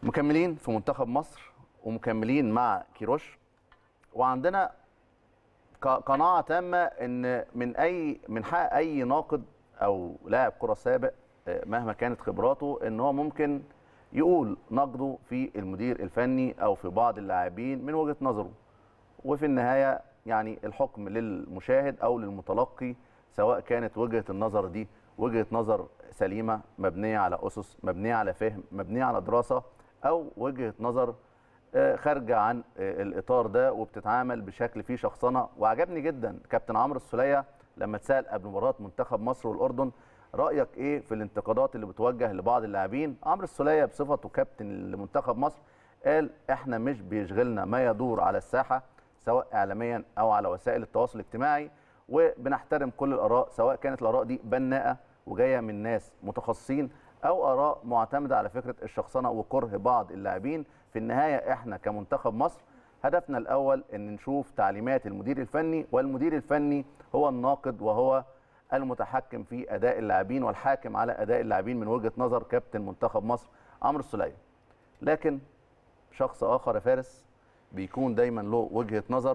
مكملين في منتخب مصر ومكملين مع كيروش وعندنا ق- قناعه تامه ان من اي من حق اي ناقد او لاعب كره سابق آه، مهما كانت خبراته ان هو ممكن يقول نقده في المدير الفني او في بعض اللاعبين من وجهه نظره وفي النهايه يعني الحكم للمشاهد او للمتلقي سواء كانت وجهه النظر دي وجهه نظر سليمه مبنيه على اسس مبنيه على فهم مبنيه على دراسه او وجهه نظر آه، خارجه عن آه، الاطار ده وبتتعامل بشكل فيه شخصنه وعجبني جدا كابتن عمرو السوليه لما اتسال قبل مباراه منتخب مصر والاردن رايك ايه في الانتقادات اللي بتوجه لبعض اللاعبين عمرو السوليه بصفته كابتن لمنتخب مصر قال احنا مش بيشغلنا ما يدور على الساحه سواء اعلاميا او على وسائل التواصل الاجتماعي وبنحترم كل الاراء سواء كانت الاراء دي بناءه وجايه من ناس متخصصين او اراء معتمده على فكره الشخصنه وكره بعض اللاعبين في النهايه احنا كمنتخب مصر هدفنا الاول ان نشوف تعليمات المدير الفني والمدير الفني هو الناقد وهو المتحكم في اداء اللاعبين والحاكم على اداء اللاعبين من وجهه نظر كابتن منتخب مصر عمرو السوليه لكن شخص اخر يا فارس بيكون دايما له وجهه نظر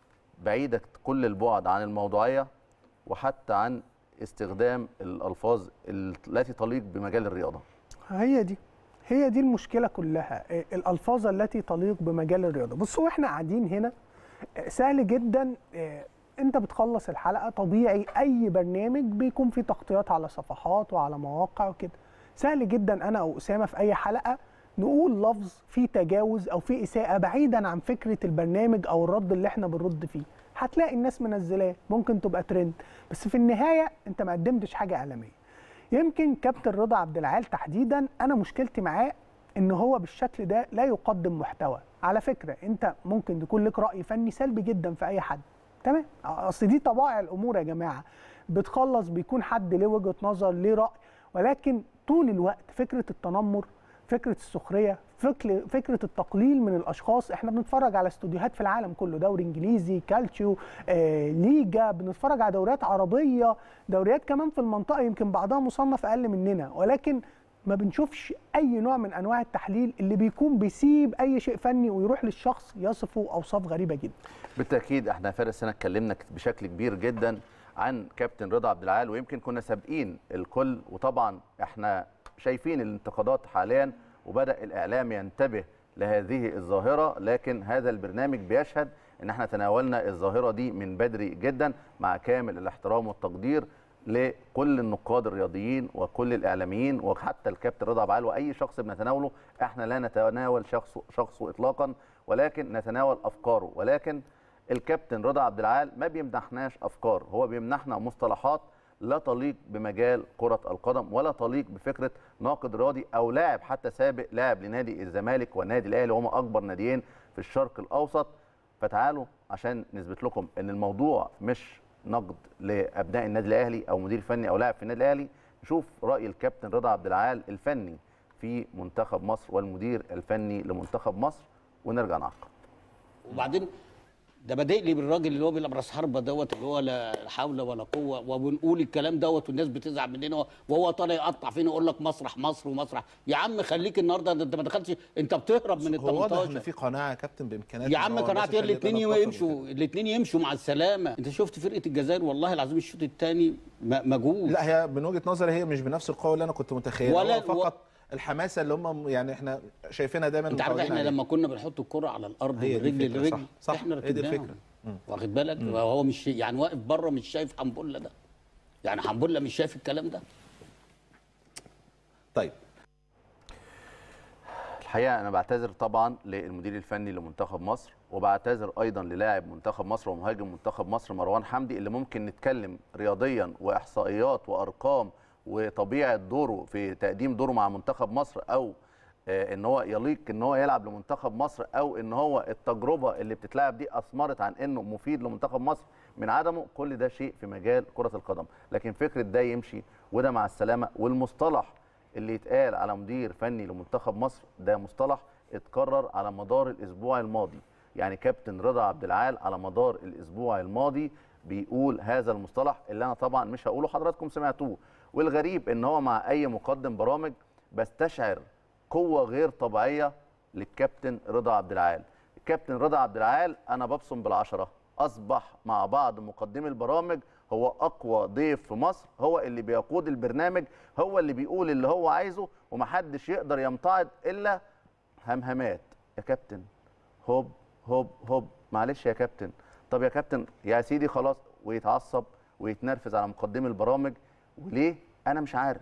بعيده كل البعد عن الموضوعيه وحتى عن استخدام الالفاظ التي تليق بمجال الرياضه هي دي هي دي المشكله كلها إيه، الالفاظ التي تليق بمجال الرياضه بصوا احنا قاعدين هنا إيه، سهل جدا إيه، انت بتخلص الحلقه طبيعي اي برنامج بيكون فيه تغطيات على صفحات وعلى مواقع وكده سهل جدا انا او اسامه في اي حلقه نقول لفظ فيه تجاوز او فيه اساءه بعيدا عن فكره البرنامج او الرد اللي احنا بنرد فيه هتلاقي الناس منزلاه ممكن تبقى ترند بس في النهايه انت ما قدمتش حاجه اعلاميه يمكن كابتن رضا عبد العال تحديدا انا مشكلتي معاه ان هو بالشكل ده لا يقدم محتوى على فكره انت ممكن يكون لك راي فني سلبي جدا في اي حد تمام اصل دي طبائع الامور يا جماعه بتخلص بيكون حد ليه وجهه نظر ليه راي ولكن طول الوقت فكره التنمر فكره السخريه فكر فكره التقليل من الاشخاص احنا بنتفرج على استوديوهات في العالم كله دوري انجليزي كالتشيو آه، ليجا بنتفرج على دوريات عربيه دوريات كمان في المنطقه يمكن بعضها مصنف اقل مننا ولكن ما بنشوفش اي نوع من انواع التحليل اللي بيكون بيسيب اي شيء فني ويروح للشخص يصفه اوصاف غريبه جدا بالتاكيد احنا فارس هنا اتكلمنا بشكل كبير جدا عن كابتن رضا عبد العال ويمكن كنا سابقين الكل وطبعا احنا شايفين الانتقادات حاليا وبدا الاعلام ينتبه لهذه الظاهره لكن هذا البرنامج بيشهد ان احنا تناولنا الظاهره دي من بدري جدا مع كامل الاحترام والتقدير لكل النقاد الرياضيين وكل الاعلاميين وحتى الكابتن رضا عبد العال واي شخص بنتناوله احنا لا نتناول شخصه شخصه اطلاقا ولكن نتناول افكاره ولكن الكابتن رضا عبد العال ما بيمنحناش افكار هو بيمنحنا مصطلحات لا تليق بمجال كرة القدم ولا تليق بفكرة ناقد رياضي أو لاعب حتى سابق لاعب لنادي الزمالك والنادي الأهلي وهما أكبر ناديين في الشرق الأوسط فتعالوا عشان نثبت لكم إن الموضوع مش نقد لأبناء النادي الأهلي أو مدير فني أو لاعب في النادي الأهلي نشوف رأي الكابتن رضا عبد العال الفني في منتخب مصر والمدير الفني لمنتخب مصر ونرجع نعقب وبعدين ده بادئ لي بالراجل اللي هو بيلعب راس حربه دوت اللي هو لا حول ولا قوه وبنقول الكلام دوت والناس بتزعل مننا وهو طالع يقطع فينا يقول لك مسرح مصر ومسرح يا عم خليك النهارده انت ما دخلتش انت بتهرب من ال هو واضح ان 18 في قناعه يا كابتن بامكانيات يا إن عم هو قناعتي الناس الاثنين يخليها يمشوا تنتصر الاثنين يمشوا مع السلامه انت شفت فرقه الجزائر والله العظيم الشوط الثاني مجهول لا هي من وجهه نظري هي مش بنفس القوه اللي انا كنت متخيلها ولا- هو فقط الحماسه اللي هم يعني احنا شايفينها دايما انت عارف متعودين احنا عليها. لما كنا بنحط الكره على الارض هي من دي رجل الفكرة، لرجل صح، صح، احنا هي دي ركبناهم الفكرة. واخد بالك هو مش يعني واقف بره مش شايف حنبله ده يعني حنبله مش شايف الكلام ده طيب الحقيقه انا بعتذر طبعا للمدير الفني لمنتخب مصر وبعتذر ايضا للاعب منتخب مصر ومهاجم منتخب مصر مروان حمدي اللي ممكن نتكلم رياضيا واحصائيات وارقام وطبيعه دوره في تقديم دوره مع منتخب مصر او آه، ان هو يليق ان هو يلعب لمنتخب مصر او ان هو التجربه اللي بتتلعب دي اثمرت عن انه مفيد لمنتخب مصر من عدمه كل ده شيء في مجال كره القدم لكن فكره ده يمشي وده مع السلامه والمصطلح اللي يتقال على مدير فني لمنتخب مصر ده مصطلح اتكرر على مدار الاسبوع الماضي يعني كابتن رضا عبد العال على مدار الاسبوع الماضي بيقول هذا المصطلح اللي انا طبعا مش هقوله حضراتكم سمعتوه والغريب ان هو مع اي مقدم برامج بستشعر قوه غير طبيعيه للكابتن رضا عبد العال الكابتن رضا عبد العال انا ببصم بالعشره اصبح مع بعض مقدمي البرامج هو اقوى ضيف في مصر هو اللي بيقود البرنامج هو اللي بيقول اللي هو عايزه ومحدش يقدر يمتعض الا همهمات يا كابتن هوب هوب هوب معلش يا كابتن طب يا كابتن يا سيدي خلاص ويتعصب ويتنرفز على مقدمي البرامج وليه انا مش عارف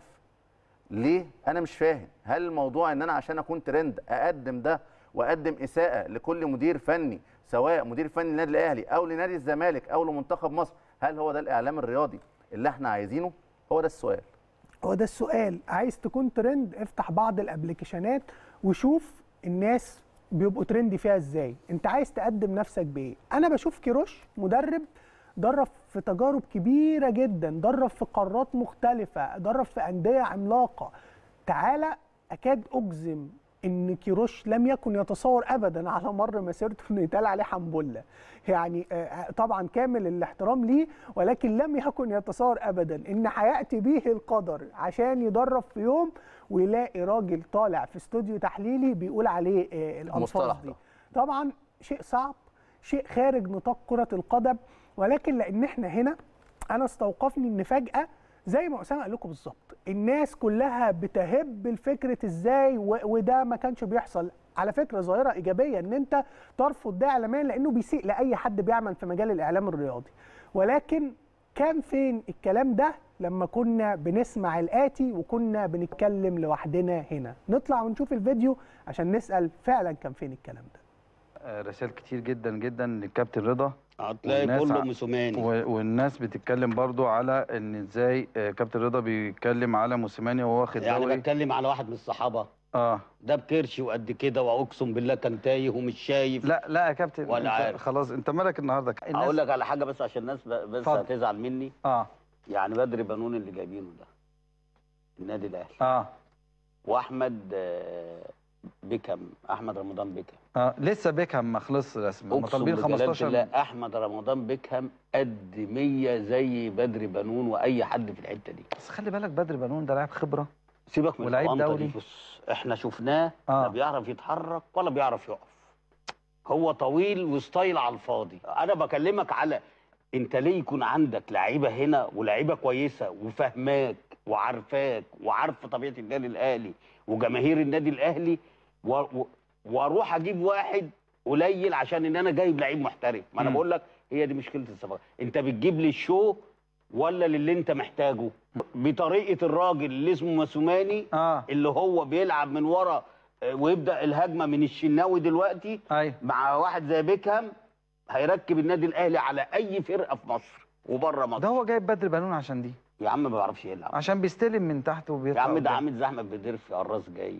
ليه انا مش فاهم هل الموضوع ان انا عشان اكون ترند اقدم ده واقدم اساءه لكل مدير فني سواء مدير فني للنادي الاهلي او لنادي الزمالك او لمنتخب مصر هل هو ده الاعلام الرياضي اللي احنا عايزينه هو ده السؤال هو ده السؤال عايز تكون ترند افتح بعض الابلكيشنات وشوف الناس بيبقوا ترندي فيها ازاي انت عايز تقدم نفسك بايه انا بشوف كيروش مدرب درب في تجارب كبيره جدا درب في قارات مختلفه درب في انديه عملاقه تعالى اكاد اجزم ان كيروش لم يكن يتصور ابدا على مر مسيرته انه يتقال عليه حنبله يعني آه، طبعا كامل الاحترام ليه ولكن لم يكن يتصور ابدا ان هياتي به القدر عشان يدرب في يوم ويلاقي راجل طالع في استوديو تحليلي بيقول عليه آه، الالفاظ المصطلح دي ده. طبعا شيء صعب شيء خارج نطاق كره القدم ولكن لان احنا هنا انا استوقفني ان فجاه زي ما اسامه قال لكم بالظبط الناس كلها بتهب الفكره ازاي و- وده ما كانش بيحصل على فكره ظاهره ايجابيه ان انت ترفض ده اعلاميا لانه بيسيء لاي حد بيعمل في مجال الاعلام الرياضي ولكن كان فين الكلام ده لما كنا بنسمع الاتي وكنا بنتكلم لوحدنا هنا نطلع ونشوف الفيديو عشان نسال فعلا كان فين الكلام ده آه، رسائل كتير جدا جدا للكابتن رضا هتلاقي والناس كله ع- موسوماني و- والناس بتتكلم برضو على ان ازاي آه، كابتن رضا بيتكلم على موسيماني وهو واخد يعني دوري بتكلم على واحد من الصحابه اه ده بكرش وقد كده واقسم بالله كان تايه ومش شايف لا لا يا كابتن ولا انت عارف. خلاص انت مالك النهارده الناس- اقول لك على حاجه بس عشان الناس ب- بس اتفضل. هتزعل مني اه يعني بدر بنون اللي جايبينه ده النادي الاهلي اه واحمد آه، بيكهام احمد رمضان بيكهام اه لسه بيكهام ما خلص رسمي هم اقسم طالبين بجلاله 15 الله احمد رمضان بيكهام قد 100 زي بدر بنون واي حد في الحته دي بس خلي بالك بدر بنون ده لاعب خبره سيبك من ولاعيب الأونطة دولي. دي بص احنا شفناه آه. لا بيعرف يتحرك ولا بيعرف يقف هو طويل وستايل على الفاضي انا بكلمك على انت ليه يكون عندك لعيبه هنا ولاعيبه كويسه وفهماك وعارفاك وعارفه طبيعه النادي الاهلي وجماهير النادي الاهلي و... و... واروح اجيب واحد قليل عشان ان انا جايب لعيب محترف ما انا مم. بقول لك هي دي مشكله الصفقات انت بتجيب لي الشو ولا للي انت محتاجه بطريقه الراجل اللي اسمه مسوماني اه اللي هو بيلعب من ورا آه، ويبدا الهجمه من الشناوي دلوقتي ايوه مع واحد زي بيكهام هيركب النادي الاهلي على اي فرقه في مصر وبره ده مصر هو جايب بدر بنون عشان دي يا عم ما بيعرفش يلعب عشان بيستلم من تحت يا وبيطلع عم ده قدام. عامل زحمه بدير في الراس جاي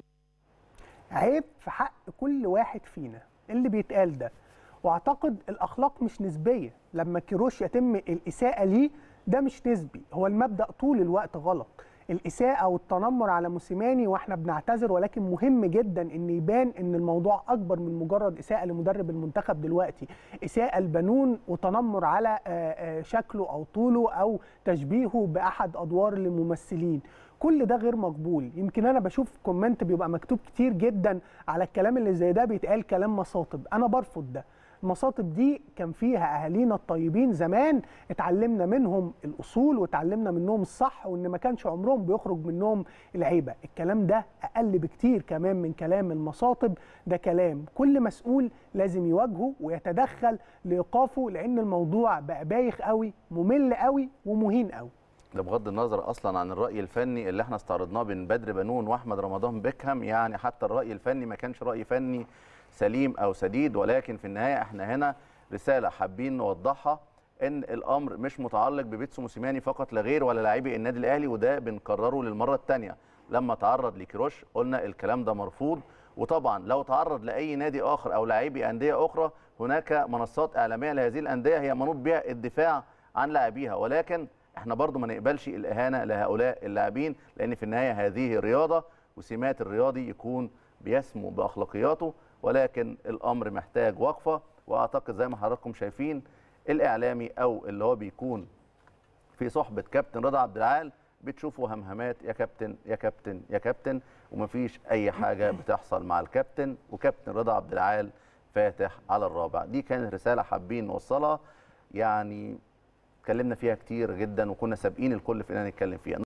عيب في حق كل واحد فينا اللي بيتقال ده واعتقد الاخلاق مش نسبيه لما كيروش يتم الاساءه ليه ده مش نسبي هو المبدا طول الوقت غلط الاساءه والتنمر على موسيماني واحنا بنعتذر ولكن مهم جدا ان يبان ان الموضوع اكبر من مجرد اساءه لمدرب المنتخب دلوقتي اساءه البنون وتنمر على آه، آه، شكله او طوله او تشبيهه باحد ادوار الممثلين كل ده غير مقبول يمكن انا بشوف كومنت بيبقى مكتوب كتير جدا على الكلام اللي زي ده بيتقال كلام مصاطب انا برفض ده المصاطب دي كان فيها اهالينا الطيبين زمان اتعلمنا منهم الاصول واتعلمنا منهم الصح وان ما كانش عمرهم بيخرج منهم العيبه الكلام ده اقل بكتير كمان من كلام المصاطب ده كلام كل مسؤول لازم يواجهه ويتدخل لايقافه لان الموضوع بقى بايخ قوي ممل قوي ومهين قوي ده بغض النظر اصلا عن الراي الفني اللي احنا استعرضناه بين بدر بنون واحمد رمضان بيكهام يعني حتى الراي الفني ما كانش راي فني سليم او سديد ولكن في النهايه احنا هنا رساله حابين نوضحها ان الامر مش متعلق ببيتسو موسيماني فقط لا غير ولا لاعبي النادي الاهلي وده بنكرره للمره الثانيه لما تعرض لكروش قلنا الكلام ده مرفوض وطبعا لو تعرض لاي نادي اخر او لاعبي انديه اخرى هناك منصات اعلاميه لهذه الانديه هي منوط بها الدفاع عن لاعبيها ولكن احنا برضو ما نقبلش الاهانه لهؤلاء اللاعبين لان في النهايه هذه رياضه وسمات الرياضي يكون بيسمو باخلاقياته ولكن الامر محتاج وقفه واعتقد زي ما حضراتكم شايفين الاعلامي او اللي هو بيكون في صحبه كابتن رضا عبد العال بتشوفوا همهمات يا كابتن يا كابتن يا كابتن ومفيش اي حاجه بتحصل مع الكابتن وكابتن رضا عبد العال فاتح على الرابع دي كانت رساله حابين نوصلها يعني اتكلمنا فيها كتير جدا وكنا سابقين الكل في اننا نتكلم فيها